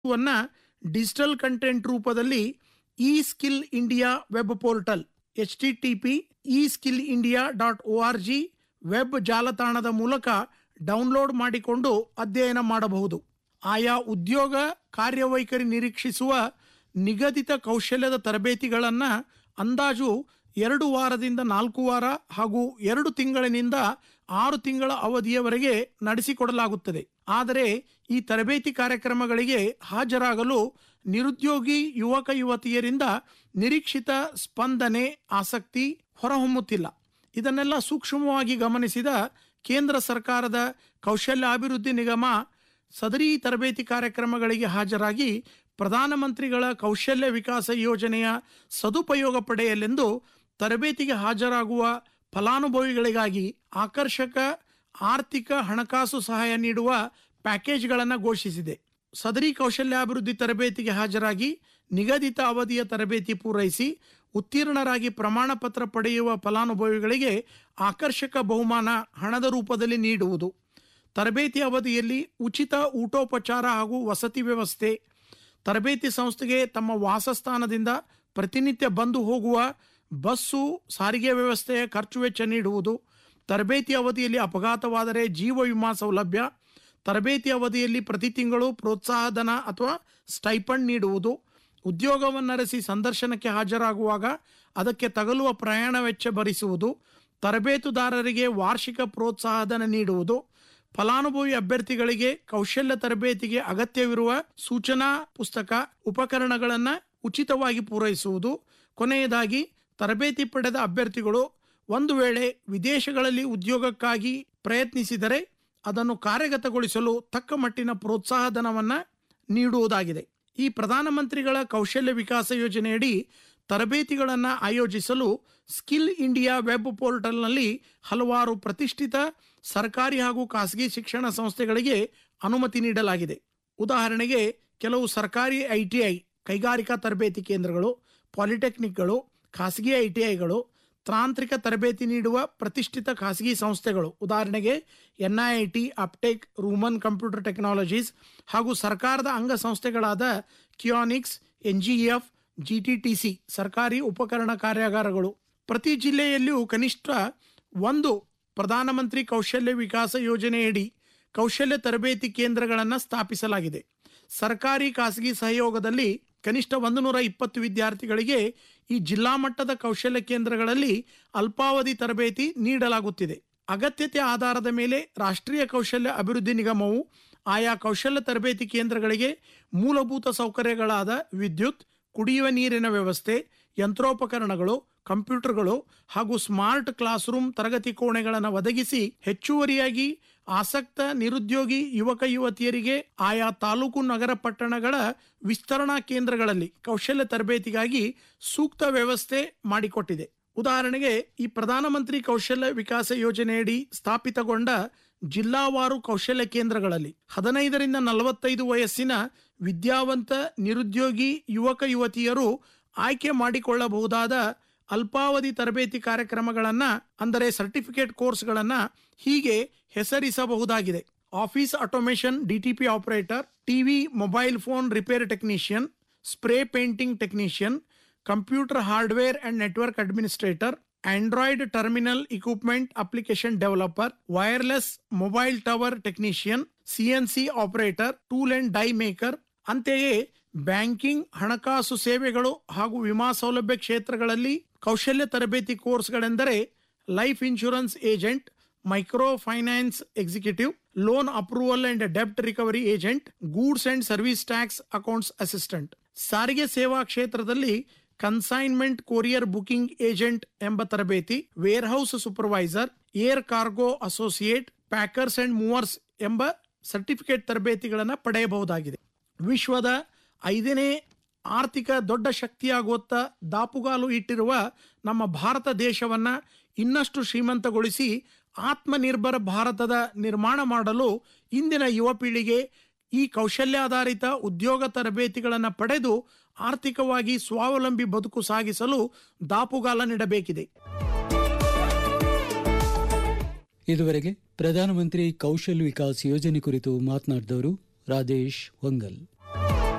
ವನ್ನ digital content ರೂಪದಲ್ಲಿ e skill India web portal H T T P e skill India dot O R G web ಜಾಲತಾಣದ ಮೂಲಕ download ಮಾಡಿಕೊಂಡು ಅಧ್ಯಯನ ಮಾಡಬಹುದು ಆಯಾ ಉದ್ಯೋಗ ಕಾರ್ಯವೈಖರಿ ನಿರೀಕ್ಷಿಸುವ ನಿಗದಿತ ಕೌಶಲ್ಯದ ತರಬೇತಿಗಳನ್ನು ಅಂದಾಜು ಎರಡು ವಾರದಿಂದ ನಾಲ್ಕು ವಾರ ಹಾಗೂ ಎರಡು ತಿಂಗಳಿನಿಂದ ಆರು ತಿಂಗಳ ಅವಧಿಯವರೆಗೆ ನಡೆಸಿಕೊಡಲಾಗುತ್ತದೆ ಆದರೆ ಈ ತರಬೇತಿ ಕಾರ್ಯಕ್ರಮಗಳಿಗೆ ಹಾಜರಾಗಲು ನಿರುದ್ಯೋಗಿ ಯುವಕ ಯುವತಿಯರಿಂದ ನಿರೀಕ್ಷಿತ ಸ್ಪಂದನೆ ಆಸಕ್ತಿ ಹೊರಹೊಮ್ಮುತ್ತಿಲ್ಲ ಇದನ್ನೆಲ್ಲ ಸೂಕ್ಷ್ಮವಾಗಿ ಗಮನಿಸಿದ ಕೇಂದ್ರ ಸರ್ಕಾರದ ಕೌಶಲ್ಯಾಭಿವೃದ್ಧಿ ನಿಗಮ ಸದರಿ ತರಬೇತಿ ಕಾರ್ಯಕ್ರಮಗಳಿಗೆ ಹಾಜರಾಗಿ ಪ್ರಧಾನಮಂತ್ರಿಗಳ ಕೌಶಲ್ಯ ವಿಕಾಸ ಯೋಜನೆಯ ಸದುಪಯೋಗ ಪಡೆಯಲೆಂದು ತರಬೇತಿಗೆ ಹಾಜರಾಗುವ ಫಲಾನುಭವಿಗಳಿಗಾಗಿ ಆಕರ್ಷಕ ಆರ್ಥಿಕ ಹಣಕಾಸು ಸಹಾಯ ನೀಡುವ ಪ್ಯಾಕೇಜ್ಗಳನ್ನು ಘೋಷಿಸಿದೆ ಸದರಿ ಕೌಶಲ್ಯಾಭಿವೃದ್ಧಿ ತರಬೇತಿಗೆ ಹಾಜರಾಗಿ ನಿಗದಿತ ಅವಧಿಯ ತರಬೇತಿ ಪೂರೈಸಿ ಉತ್ತೀರ್ಣರಾಗಿ ಪ್ರಮಾಣ ಪತ್ರ ಪಡೆಯುವ ಫಲಾನುಭವಿಗಳಿಗೆ ಆಕರ್ಷಕ ಬಹುಮಾನ ಹಣದ ರೂಪದಲ್ಲಿ ನೀಡುವುದು ತರಬೇತಿ ಅವಧಿಯಲ್ಲಿ ಉಚಿತ ಊಟೋಪಚಾರ ಹಾಗೂ ವಸತಿ ವ್ಯವಸ್ಥೆ ತರಬೇತಿ ಸಂಸ್ಥೆಗೆ ತಮ್ಮ ವಾಸಸ್ಥಾನದಿಂದ ಪ್ರತಿನಿತ್ಯ ಬಂದು ಹೋಗುವ ಬಸ್ಸು ಸಾರಿಗೆ ವ್ಯವಸ್ಥೆಯ ಖರ್ಚು ವೆಚ್ಚ ನೀಡುವುದು ತರಬೇತಿ ಅವಧಿಯಲ್ಲಿ ಅಪಘಾತವಾದರೆ ಜೀವ ವಿಮಾ ಸೌಲಭ್ಯ ತರಬೇತಿ ಅವಧಿಯಲ್ಲಿ ಪ್ರತಿ ತಿಂಗಳು ಪ್ರೋತ್ಸಾಹಧನ ಅಥವಾ ಸ್ಟೈಪಂಡ್ ನೀಡುವುದು ಉದ್ಯೋಗವನ್ನರಸಿ ಸಂದರ್ಶನಕ್ಕೆ ಹಾಜರಾಗುವಾಗ ಅದಕ್ಕೆ ತಗಲುವ ಪ್ರಯಾಣ ವೆಚ್ಚ ಭರಿಸುವುದು ತರಬೇತುದಾರರಿಗೆ ವಾರ್ಷಿಕ ಪ್ರೋತ್ಸಾಹಧನ ನೀಡುವುದು ಫಲಾನುಭವಿ ಅಭ್ಯರ್ಥಿಗಳಿಗೆ ಕೌಶಲ್ಯ ತರಬೇತಿಗೆ ಅಗತ್ಯವಿರುವ ಸೂಚನಾ ಪುಸ್ತಕ ಉಪಕರಣಗಳನ್ನು ಉಚಿತವಾಗಿ ಪೂರೈಸುವುದು ಕೊನೆಯದಾಗಿ ತರಬೇತಿ ಪಡೆದ ಅಭ್ಯರ್ಥಿಗಳು ಒಂದು ವೇಳೆ ವಿದೇಶಗಳಲ್ಲಿ ಉದ್ಯೋಗಕ್ಕಾಗಿ ಪ್ರಯತ್ನಿಸಿದರೆ ಅದನ್ನು ಕಾರ್ಯಗತಗೊಳಿಸಲು ತಕ್ಕ ಮಟ್ಟಿನ ಪ್ರೋತ್ಸಾಹಧನವನ್ನು ನೀಡುವುದಾಗಿದೆ ಈ ಪ್ರಧಾನಮಂತ್ರಿಗಳ ಕೌಶಲ್ಯ ವಿಕಾಸ ಯೋಜನೆಯಡಿ ತರಬೇತಿಗಳನ್ನು ಆಯೋಜಿಸಲು ಸ್ಕಿಲ್ ಇಂಡಿಯಾ ವೆಬ್ ಪೋರ್ಟಲ್ನಲ್ಲಿ ಹಲವಾರು ಪ್ರತಿಷ್ಠಿತ ಸರ್ಕಾರಿ ಹಾಗೂ ಖಾಸಗಿ ಶಿಕ್ಷಣ ಸಂಸ್ಥೆಗಳಿಗೆ ಅನುಮತಿ ನೀಡಲಾಗಿದೆ ಉದಾಹರಣೆಗೆ ಕೆಲವು ಸರ್ಕಾರಿ ಐಟಿಐ ಕೈಗಾರಿಕಾ ತರಬೇತಿ ಕೇಂದ್ರಗಳು ಪಾಲಿಟೆಕ್ನಿಕ್ಗಳು ಖಾಸಗಿ ಐಟಿಐಗಳು ತಾಂತ್ರಿಕ ತರಬೇತಿ ನೀಡುವ ಪ್ರತಿಷ್ಠಿತ ಖಾಸಗಿ ಸಂಸ್ಥೆಗಳು ಉದಾಹರಣೆಗೆ ಎನ್ಐಐಟಿ ಅಪ್ಟೆಕ್ ರೂಮನ್ ಕಂಪ್ಯೂಟರ್ ಟೆಕ್ನಾಲಜೀಸ್ ಹಾಗೂ ಸರ್ಕಾರದ ಅಂಗಸಂಸ್ಥೆಗಳಾದ ಕಿಯಾನಿಕ್ಸ್ ಎನ್ಜಿಇಎಫ್ ಜಿಟಿಟಿಸಿ ಸರ್ಕಾರಿ ಉಪಕರಣ ಕಾರ್ಯಾಗಾರಗಳು ಪ್ರತಿ ಜಿಲ್ಲೆಯಲ್ಲಿಯೂ ಕನಿಷ್ಠ ಒಂದು ಪ್ರಧಾನಮಂತ್ರಿ ಕೌಶಲ್ಯ ವಿಕಾಸ ಯೋಜನೆಯಡಿ ಕೌಶಲ್ಯ ತರಬೇತಿ ಕೇಂದ್ರಗಳನ್ನು ಸ್ಥಾಪಿಸಲಾಗಿದೆ ಸರ್ಕಾರಿ ಖಾಸಗಿ ಸಹಯೋಗದಲ್ಲಿ ಕನಿಷ್ಠ ಒಂದು ನೂರ ಇಪ್ಪತ್ತು ವಿದ್ಯಾರ್ಥಿಗಳಿಗೆ ಈ ಜಿಲ್ಲಾ ಮಟ್ಟದ ಕೌಶಲ್ಯ ಕೇಂದ್ರಗಳಲ್ಲಿ ಅಲ್ಪಾವಧಿ ತರಬೇತಿ ನೀಡಲಾಗುತ್ತಿದೆ ಅಗತ್ಯತೆ ಆಧಾರದ ಮೇಲೆ ರಾಷ್ಟ್ರೀಯ ಕೌಶಲ್ಯ ಅಭಿವೃದ್ಧಿ ನಿಗಮವು ಆಯಾ ಕೌಶಲ್ಯ ತರಬೇತಿ ಕೇಂದ್ರಗಳಿಗೆ ಮೂಲಭೂತ ಸೌಕರ್ಯಗಳಾದ ವಿದ್ಯುತ್ ಕುಡಿಯುವ ನೀರಿನ ವ್ಯವಸ್ಥೆ ಯಂತ್ರೋಪಕರಣಗಳು ಕಂಪ್ಯೂಟರ್ಗಳು ಹಾಗೂ ಸ್ಮಾರ್ಟ್ ಕ್ಲಾಸ್ ರೂಮ್ ತರಗತಿ ಕೋಣೆಗಳನ್ನು ಒದಗಿಸಿ ಹೆಚ್ಚುವರಿಯಾಗಿ ಆಸಕ್ತ ನಿರುದ್ಯೋಗಿ ಯುವಕ ಯುವತಿಯರಿಗೆ ಆಯಾ ತಾಲೂಕು ನಗರ ಪಟ್ಟಣಗಳ ವಿಸ್ತರಣಾ ಕೇಂದ್ರಗಳಲ್ಲಿ ಕೌಶಲ್ಯ ತರಬೇತಿಗಾಗಿ ಸೂಕ್ತ ವ್ಯವಸ್ಥೆ ಮಾಡಿಕೊಟ್ಟಿದೆ ಉದಾಹರಣೆಗೆ ಈ ಪ್ರಧಾನಮಂತ್ರಿ ಕೌಶಲ್ಯ ವಿಕಾಸ ಯೋಜನೆಯಡಿ ಸ್ಥಾಪಿತಗೊಂಡ ಜಿಲ್ಲಾವಾರು ಕೌಶಲ್ಯ ಕೇಂದ್ರಗಳಲ್ಲಿ ಹದಿನೈದರಿಂದ ನಲವತ್ತೈದು ವಯಸ್ಸಿನ ವಿದ್ಯಾವಂತ ನಿರುದ್ಯೋಗಿ ಯುವಕ ಯುವತಿಯರು ಆಯ್ಕೆ ಮಾಡಿಕೊಳ್ಳಬಹುದಾದ ಅಲ್ಪಾವಧಿ ತರಬೇತಿ ಕಾರ್ಯಕ್ರಮಗಳನ್ನು ಅಂದರೆ ಸರ್ಟಿಫಿಕೇಟ್ ಕೋರ್ಸ್ಗಳನ್ನು ಹೀಗೆ ಹೆಸರಿಸಬಹುದಾಗಿದೆ office automation DTP operator TV mobile phone repair technician spray painting technician computer hardware and network administrator android terminal equipment application developer wireless mobile tower technician CNC operator tool and die maker ಅಂತೆಯೇ banking ಹಣಕಾಸು ಸೇವೆಗಳು ಹಾಗೂ ವಿಮಾ ಸೌಲಭ್ಯ ಕ್ಷೇತ್ರಗಳಲ್ಲಿ ಕೌಶಲ್ಯ ತರಬೇತಿ ಕೋರ್ಸ್ಗಳೆಂದರೆ life insurance agent micro finance executive loan approval and ಡೆಬ್ಟ್ recovery agent goods and service tax accounts assistant ಸಾರಿಗೆ ಸೇವಾ ಕ್ಷೇತ್ರದಲ್ಲಿ ಕನ್ಸೈನ್ಮೆಂಟ್ ಕೊರಿಯರ್ ಬುಕಿಂಗ್ ಏಜೆಂಟ್ ಎಂಬ ತರಬೇತಿ warehouse supervisor air cargo associate packers and movers ಎಂಬ ಸರ್ಟಿಫಿಕೇಟ್ ತರಬೇತಿಗಳನ್ನು ಪಡೆಯಬಹುದಾಗಿದೆ ವಿಶ್ವದ ಐದನೇ ಆರ್ಥಿಕ ದೊಡ್ಡ ಶಕ್ತಿಯಾಗುವತ್ತ ದಾಪುಗಾಲು ಇಟ್ಟಿರುವ ನಮ್ಮ ಭಾರತ ದೇಶವನ್ನ ಇನ್ನಷ್ಟು ಶ್ರೀಮಂತಗೊಳಿಸಿ ಆತ್ಮನಿರ್ಭರ ಭಾರತದ ನಿರ್ಮಾಣ ಮಾಡಲು ಇಂದಿನ ಯುವ ಪೀಳಿಗೆ ಈ ಕೌಶಲ್ಯಾಧಾರಿತ ಉದ್ಯೋಗ ತರಬೇತಿಗಳನ್ನು ಪಡೆದು ಆರ್ಥಿಕವಾಗಿ ಸ್ವಾವಲಂಬಿ ಬದುಕು ಸಾಗಿಸಲು ದಾಪುಗಾಲ ನೀಡಬೇಕಿದೆ ಇದುವರೆಗೆ ಪ್ರಧಾನಮಂತ್ರಿ ಕೌಶಲ್ ವಿಕಾಸ್ ಯೋಜನೆ ಕುರಿತು ಮಾತನಾಡಿದವರು ರಾಜೇಶ್ ಹೊಂಗಲ್